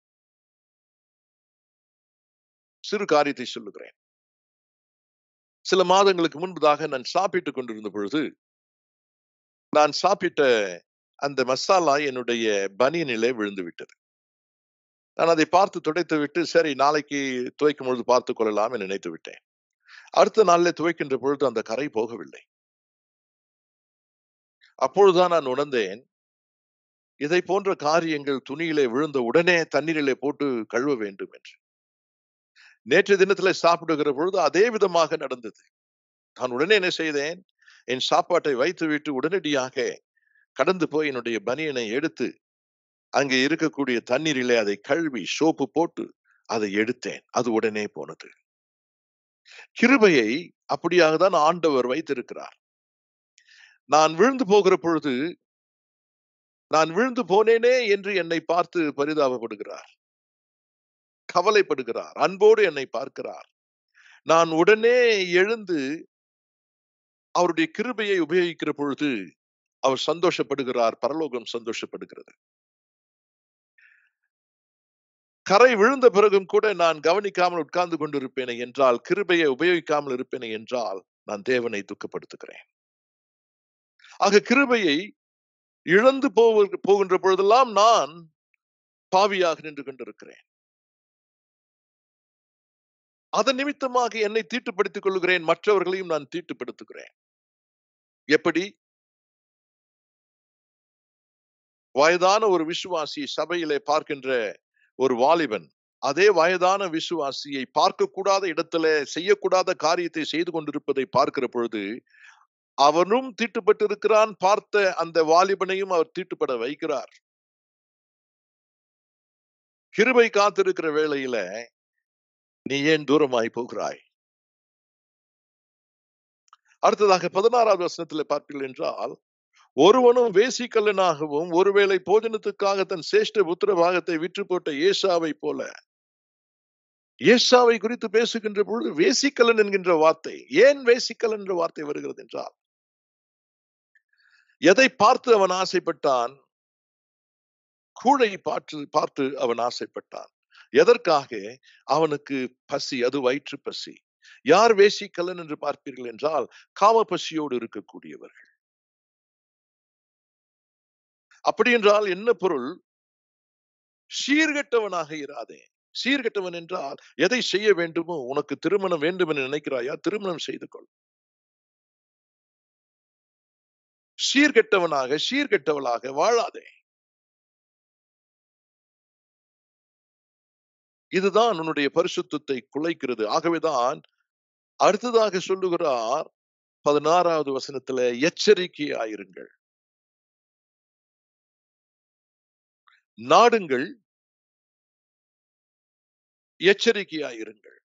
சிறு காரியத்தை சொல்லுகிறேன் சில மாதங்களுக்கு முன்பதாக நான் சாப்பிட்டுக் கொண்டிருந்த பொழுது நான் சாப்பிட்ட அந்த மசாலா என்னுடைய பனியனிலே விழுந்து விட்டது நான் அதை பார்த்து துடைத்து விட்டு சரி நாளைக்கு துவைக்கும் பொழுது பார்த்துக் கொள்ளலாம் என்று நினைத்து விட்டேன் அடுத்த நாளிலே துவைக்கின்ற பொழுது அந்த கரை போகவில்லை அப்பொழுதுதான் நான் உணர்ந்தேன் இதை போன்ற காரியங்கள் துணியிலே விழுந்த உடனே தண்ணீரிலே போட்டு கழுவ வேண்டும் என்று நேற்று தினத்துல சாப்பிடுகிற பொழுது அதே விதமாக நடந்தது நான் உடனே என்ன செய்தேன் என் சாப்பாட்டை வைத்து விட்டு உடனடியாக கடந்து போய் என்னுடைய பனியனை எடுத்து அங்கே இருக்கக்கூடிய தண்ணீரிலே அதை கழுவி சோப்பு போட்டு அதை எடுத்தேன் அது உடனே போனது கிருபையை அப்படியாக தான் ஆண்டவர் வைத்திருக்கிறார் நான் விழுந்து போகிற பொழுது நான் விழுந்து போனேனே என்று என்னை பார்த்து பரிதாபப்படுகிறார் கவலைப்படுகிறார் அன்போடு என்னை பார்க்கிறார் நான் உடனே எழுந்து அவருடைய கிருபையை உபயோகிக்கிற பொழுது அவர் சந்தோஷப்படுகிறார் பரலோகம் சந்தோஷப்படுகிறது கரை விழுந்த பிறகும் கூட நான் கவனிக்காமல் உட்கார்ந்து கொண்டிருப்பேனே என்றால் கிருபையை உபயோகிக்காமல் இருப்பேனே என்றால் நான் தேவனை துக்கப்படுத்துகிறேன் ஆக கிருபையை இழந்து போகின்ற பொழுதெல்லாம் நான் பாவியாக நின்று கொண்டிருக்கிறேன் அதன் நிமித்தமாக என்னை தீட்டுப்படுத்திக் கொள்கிறேன் மற்றவர்களையும் நான் தீட்டுப்படுத்துகிறேன் எப்படி வயதான ஒரு விசுவாசி சபையிலே பார்க்கின்ற ஒரு வாலிபன் அதே வயதான விசுவாசியை பார்க்கக்கூடாத இடத்துல செய்யக்கூடாத காரியத்தை செய்து கொண்டிருப்பதை பார்க்கிற பொழுது அவனும் தீட்டுப்பட்டிருக்கிறான் பார்த்த அந்த வாலிபனையும் அவர் தீட்டுப்பட வைக்கிறார் கிருபை காத்திருக்கிற வேளையில நீ ஏன் தூரமாய் போகிறாய் அடுத்ததாக பதினாறாவது வசனத்துல பார்ப்பீர்கள் என்றால் ஒருவனும் வேசிக்கல்லனாகவும் ஒருவேளை போஜனத்துக்காக தன் சேஷ்ட புத்திர பாகத்தை விற்று போட்ட ஏசாவை போல ஏசாவை குறித்து பேசுகின்ற பொழுது வேசிக்கலன் என்கின்ற வார்த்தை ஏன் வேசிக்கலன் என்ற வார்த்தை வருகிறது என்றால் எதை பார்த்து அவன் ஆசைப்பட்டான் கூடை பார்த்து பார்த்து அவன் ஆசைப்பட்டான் எதற்காக அவனுக்கு பசி அது வயிற்று பசி யார் வேசிக்கலன் என்று பார்ப்பீர்கள் என்றால் காம பசியோடு இருக்கக்கூடியவர்கள் அப்படி என்றால் என்ன பொருள் சீர்கெட்டவனாக இராதே சீர்கெட்டவன் என்றால் எதை செய்ய வேண்டுமோ உனக்கு திருமணம் வேண்டும் என்று நினைக்கிறாயா திருமணம் செய்து கொள் சீர்கெட்டவனாக சீர்கெட்டவளாக வாழாதே இதுதான் உன்னுடைய பரிசுத்தத்தை குலைக்கிறது ஆகவேதான் அடுத்ததாக சொல்லுகிறார் பதினாறாவது வசனத்துல எச்சரிக்கையாயிருங்கள் நாடுங்கள் எச்சரிக்கையாயிருங்கள்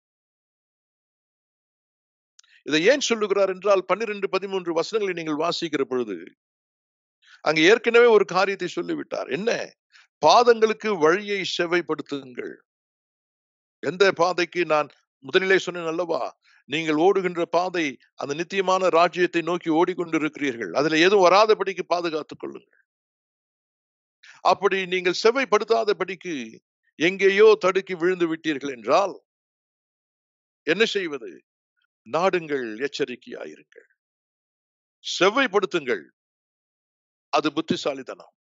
இதை ஏன் சொல்லுகிறார் என்றால் பன்னிரண்டு பதிமூன்று வசனங்களை நீங்கள் வாசிக்கிற பொழுது அங்க ஏற்கனவே ஒரு காரியத்தை சொல்லிவிட்டார் என்ன பாதங்களுக்கு வழியை செவைப்படுத்துங்கள் எந்த பாதைக்கு நான் முதலிலே சொன்னேன் அல்லவா நீங்கள் ஓடுகின்ற பாதை அந்த நித்தியமான ராஜ்யத்தை நோக்கி ஓடிக்கொண்டிருக்கிறீர்கள் அதுல எதுவும் வராதபடிக்கு பாதுகாத்துக் கொள்ளுங்கள் அப்படி நீங்கள் செவ்வைப்படுத்தாதபடிக்கு எங்கேயோ தடுக்கி விழுந்து விட்டீர்கள் என்றால் என்ன செய்வது நாடுங்கள் எச்சரிக்கையாயிருங்கள் செவ்வைப்படுத்துங்கள் அது புத்திசாலித்தனம்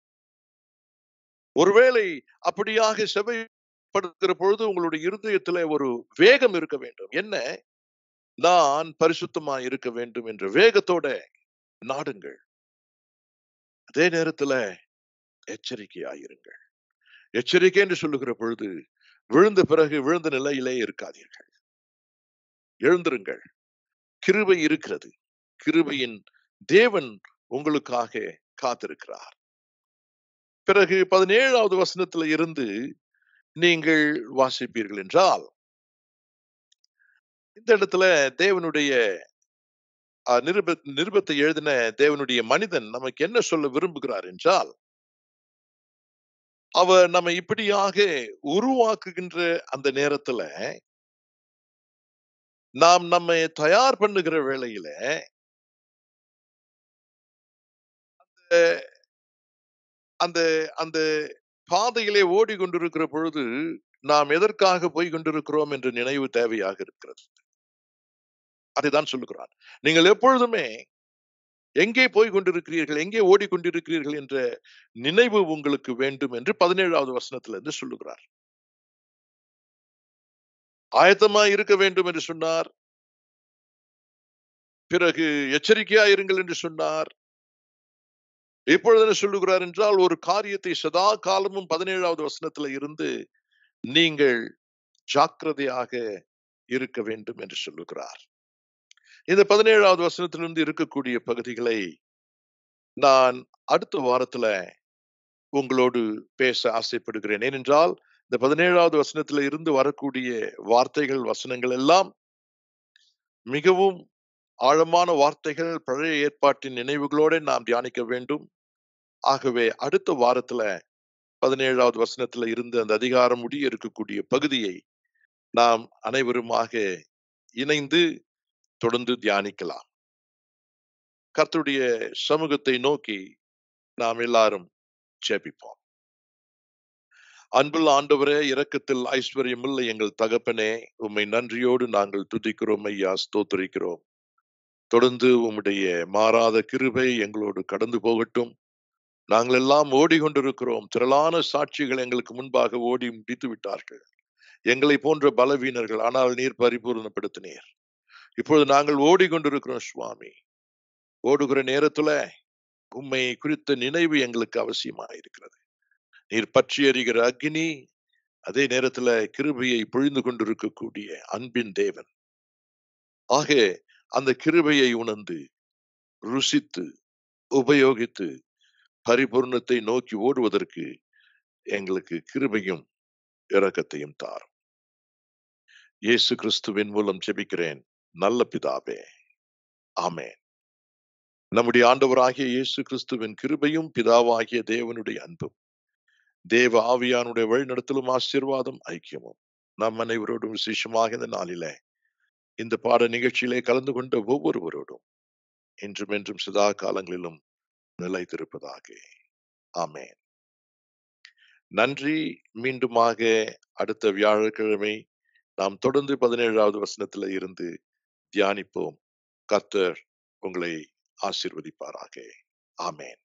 ஒருவேளை அப்படியாக செவ்வைப்படுத்துகிற பொழுது உங்களுடைய இருதயத்துல ஒரு வேகம் இருக்க வேண்டும் என்ன நான் பரிசுத்தமா இருக்க வேண்டும் என்ற வேகத்தோட நாடுங்கள் அதே நேரத்துல எச்சரிக்கையாயிருங்கள் எச்சரிக்கை என்று சொல்லுகிற பொழுது விழுந்த பிறகு விழுந்த நிலையிலே இருக்காதீர்கள் எழுந்திருங்கள் கிருபை இருக்கிறது கிருபையின் தேவன் உங்களுக்காக காத்திருக்கிறார் பிறகு பதினேழாவது வசனத்துல இருந்து நீங்கள் வாசிப்பீர்கள் என்றால் இந்த இடத்துல தேவனுடைய அஹ், நிருப நிருபத்தை எழுதின தேவனுடைய மனிதன் நமக்கு என்ன சொல்ல விரும்புகிறார் என்றால் அவர் நம்ம இப்படியாக உருவாக்குகின்ற அந்த நேரத்துல நாம் நம்மை தயார் பண்ணுகிற வேளையில அந்த அந்த பாதையிலே ஓடிக்கொண்டிருக்கிற பொழுது நாம் எதற்காக போய் கொண்டிருக்கிறோம் என்ற நினைவு தேவையாக இருக்கிறது அதைதான் சொல்லுகிறான் நீங்கள் எப்பொழுதுமே எங்கே போய் கொண்டிருக்கிறீர்கள் எங்கே ஓடிக்கொண்டிருக்கிறீர்கள் என்ற நினைவு உங்களுக்கு வேண்டும் என்று பதினேழாவது வசனத்துல இருந்து சொல்லுகிறார் ஆயத்தமா இருக்க வேண்டும் என்று சொன்னார் பிறகு எச்சரிக்கையா இருங்கள் என்று சொன்னார் இப்பொழுது என்ன சொல்லுகிறார் என்றால் ஒரு காரியத்தை சதா காலமும் பதினேழாவது வசனத்துல இருந்து நீங்கள் ஜாக்கிரதையாக இருக்க வேண்டும் என்று சொல்லுகிறார் இந்த பதினேழாவது வசனத்திலிருந்து இருக்கக்கூடிய பகுதிகளை நான் அடுத்த வாரத்துல உங்களோடு பேச ஆசைப்படுகிறேன் ஏனென்றால் இந்த பதினேழாவது வசனத்துல இருந்து வரக்கூடிய வார்த்தைகள் வசனங்கள் எல்லாம் மிகவும் ஆழமான வார்த்தைகள் பழைய ஏற்பாட்டின் நினைவுகளோட நாம் தியானிக்க வேண்டும் ஆகவே அடுத்த வாரத்துல பதினேழாவது வசனத்துல இருந்து அந்த அதிகாரம் முடிய இருக்கக்கூடிய பகுதியை நாம் அனைவருமாக இணைந்து தொடர்ந்து தியானிக்கலாம் கர்த்தருடைய சமூகத்தை நோக்கி நாம் எல்லாரும் ஜெபிப்போம் அன்புள்ள ஆண்டவரே இரக்கத்தில் ஐஸ்வர்யமுள்ள எங்கள் தகப்பனே உம்மை நன்றியோடு நாங்கள் துதிக்கிறோம் ஐயா ஸ்தோத்தரிக்கிறோம் தொடர்ந்து உம்முடைய மாறாத கிருபை எங்களோடு கடந்து போகட்டும் நாங்கள் எல்லாம் ஓடிக்கொண்டிருக்கிறோம் திரளான சாட்சிகள் எங்களுக்கு முன்பாக ஓடி முடித்து விட்டார்கள் எங்களை போன்ற பலவீனர்கள் ஆனால் நீர் பரிபூர்ணப்படுத்தினீர் இப்பொழுது நாங்கள் ஓடிக்கொண்டிருக்கிறோம் சுவாமி ஓடுகிற நேரத்துல உம்மை குறித்த நினைவு எங்களுக்கு அவசியமா இருக்கிறது நீர் பற்றி எறிகிற அக்னி அதே நேரத்துல கிருபையை பொழிந்து கொண்டிருக்கக்கூடிய அன்பின் தேவன் ஆக அந்த கிருபையை உணர்ந்து ருசித்து உபயோகித்து பரிபூர்ணத்தை நோக்கி ஓடுவதற்கு எங்களுக்கு கிருபையும் இரக்கத்தையும் தாரும் இயேசு கிறிஸ்துவின் மூலம் ஜெபிக்கிறேன் நல்ல பிதாவே ஆமென் நம்முடைய ஆண்டவராகிய இயேசு கிறிஸ்துவின் கிருபையும் பிதாவாகிய தேவனுடைய அன்பும் தேவ ஆவியானுடைய வழிநடத்தலும் ஆசீர்வாதம் ஐக்கியமும் நம் அனைவரோடும் விசேஷமாக இந்த நாளிலே இந்த பாட நிகழ்ச்சியிலே கலந்து கொண்ட ஒவ்வொருவரோடும் இன்றும் என்றும் சதா காலங்களிலும் நிலைத்திருப்பதாக ஆமென் நன்றி மீண்டுமாக அடுத்த வியாழக்கிழமை நாம் தொடர்ந்து பதினேழாவது வசனத்துல இருந்து தியானிப்போம் கர்த்தர் உங்களை ஆசீர்வதிப்பாராக ஆமென்